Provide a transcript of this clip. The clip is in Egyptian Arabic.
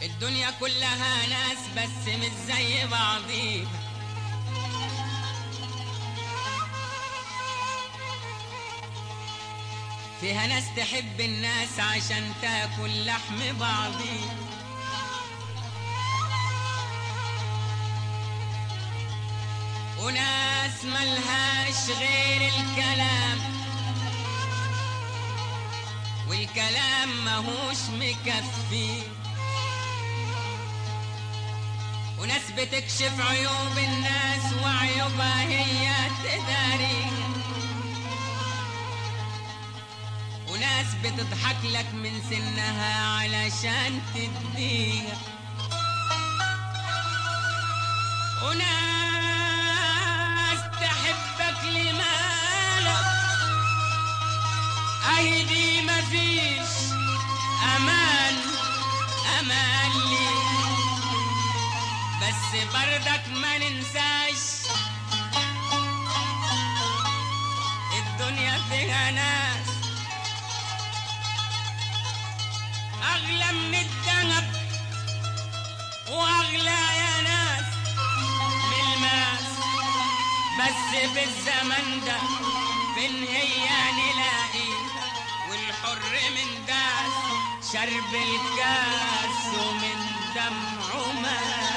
الدنيا كلها ناس بس مش زي بعضيها فيها ناس تحب الناس عشان تاكل لحم بعضيها وناس ملهاش غير الكلام والكلام ماهوش مكفي وناس بتكشف عيوب الناس وعيوبها هي تداري وناس بتضحك لك من سنها علشان تديها وناس تحبك لمالك اهي دي مفيش امان امان لي بس بردك ما ننساش الدنيا فيها ناس اغلى من الذهب واغلى يا ناس من الماس بس في الزمن ده فين هي نلاقي والحر من داس شرب الكاس ومن دمعه مات